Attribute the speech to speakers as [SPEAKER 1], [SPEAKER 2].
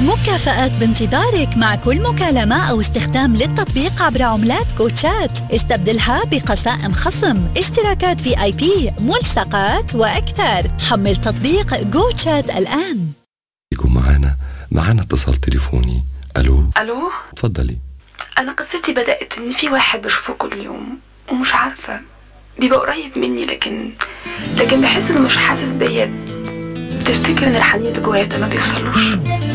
[SPEAKER 1] مكافآت بانتظارك مع كل مكالمة أو استخدام للتطبيق عبر عملات كوتشات استبدلها بقسائم خصم اشتراكات في اي بي ملصقات وأكثر حمل تطبيق جوتشات الآن
[SPEAKER 2] يكون معنا معنا اتصال تليفوني الو
[SPEAKER 3] الو
[SPEAKER 2] تفضلي
[SPEAKER 3] انا قصتي بدات ان في واحد بشوفه كل يوم ومش عارفه بيبقى قريب مني لكن لكن بحس انه مش حاسس بيا تفتكر ان الحنين اللي جوايا ده ما بيوصلوش